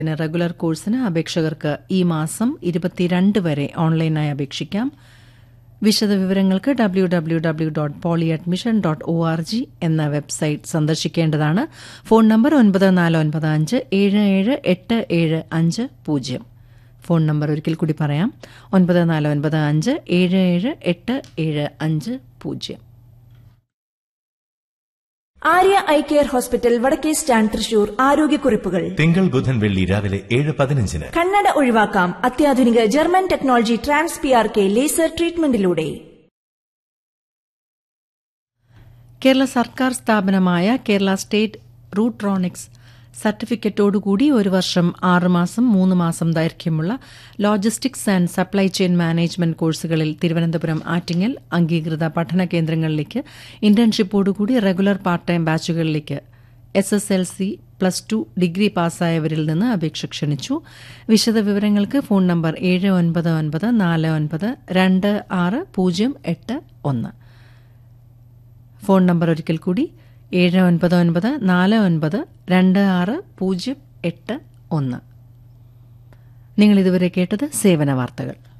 പിന്നെ റെഗുലർ കോഴ്സിന് അപേക്ഷകർക്ക് ഈ മാസം ഇരുപത്തിരണ്ട് വരെ ഓൺലൈനായി അപേക്ഷിക്കാം വിശദവിവരങ്ങൾക്ക് W W W dot poly admission dot O R G എന്ന വെബ്സൈറ്റ് സന്ദർശിക്കേണ്ടതാണ് ഫോൺ നമ്പർ ഒൻപത് നാല് ഒൻപത് അഞ്ച് ഏഴ് ഏഴ് എട്ട് ഏഴ് അഞ്ച് പൂജ്യം ഫോൺ നമ്പർ ഒരിക്കൽ കൂടി പറയാം ഒൻപത് നാല് ഒൻപത് അഞ്ച് ഏഴ് ഏഴ് എട്ട് ഏഴ് അഞ്ച് പൂജ്യം ആര്യ ഐ കെയർ ഹോസ്പിറ്റൽ വടക്കേ സ്റ്റാൻഡ് തൃശൂർ ആരോഗ്യക്കുറിപ്പുകൾ തിങ്കൾ ബുധൻ വെള്ളി രാവിലെ ഏഴ് പതിനഞ്ചിന് കണ്ണട ഒഴിവാക്കാം അത്യാധുനിക German technology trans P R K laser ട്രീറ്റ്മെന്റിലൂടെ കേരള സർക്കാർ സ്ഥാപനമായ കേരള സ്റ്റേറ്റ് റൂട്രോണിക്സ് സർട്ടിഫിക്കറ്റോടുകൂടി ഒരു വർഷം ആറുമാസം മൂന്ന് മാസം ദൈർഘ്യമുള്ള logistics and supply chain management കോഴ്സുകളിൽ തിരുവനന്തപുരം ആറ്റിങ്ങൽ അംഗീകൃത പഠന കേന്ദ്രങ്ങളിലേക്ക് ഇന്റേൺഷിപ്പോടുകൂടി റെഗുലർ പാർട്ട് ടൈം ബാച്ചുകളിലേക്ക് S S L C plus two degree പാസ്സായവരിൽ നിന്ന് അപേക്ഷ ക്ഷണിച്ചു വിശദവിവരങ്ങൾക്ക് ഫോൺ നമ്പർ ഏഴ് ഒൻപത് ഒൻപത് നാല് ഒൻപത് രണ്ട് ആറ് പൂജ്യം എട്ട് ഒന്ന് ഫോൺ നമ്പർ ഒരിക്കൽ കൂടി ഏഴ് ഒൻപത് ഒൻപത് നാല് ഒൻപത് രണ്ട് ആറ് പൂജ്യം എട്ട് ഒന്ന് നിങ്ങൾ ഇതുവരെ കേട്ടത് സേവന വാർത്തകൾ